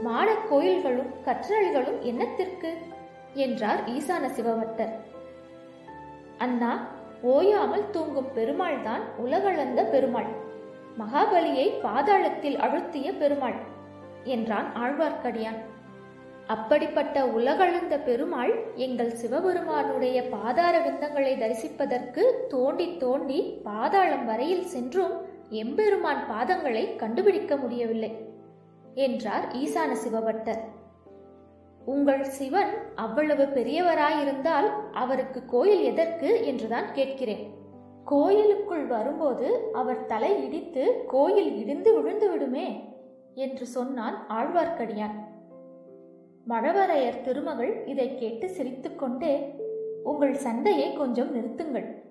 மாடக் கோயில்களும் கற்றளிகளும் என்னத்திற்கு என்றார் ஈசான சிவபட்டர் அண்ணா ஓயாமல் தூங்கும் பெருமாள் தான் உலகளந்த பெருமாள் மகாபலியை பாதாளத்தில் அழுத்திய பெருமாள் என்றான் ஆழ்வார்க்கடியான் அப்படிப்பட்ட உலகளந்த பெருமாள் எங்கள் சிவபெருமானுடைய பாதார விந்தங்களை தரிசிப்பதற்கு தோண்டி தோண்டி பாதாளம் வரையில் சென்றும் எம்பெருமான் பாதங்களை கண்டுபிடிக்க முடியவில்லை என்றார் ஈசான சிவபட்டர் உங்கள் சிவன் அவ்வளவு பெரியவராயிருந்தால் அவருக்கு கோயில் எதற்கு என்றுதான் கேட்கிறேன் கோயிலுக்குள் வரும்போது அவர் தலை இடித்து கோயில் இடிந்து விழுந்து விடுமே என்று சொன்னான் ஆழ்வார்க்கடியான் மழவரையர் திருமகள் இதை கேட்டு சிரித்துக்கொண்டே உங்கள் சண்டையை கொஞ்சம் நிறுத்துங்கள்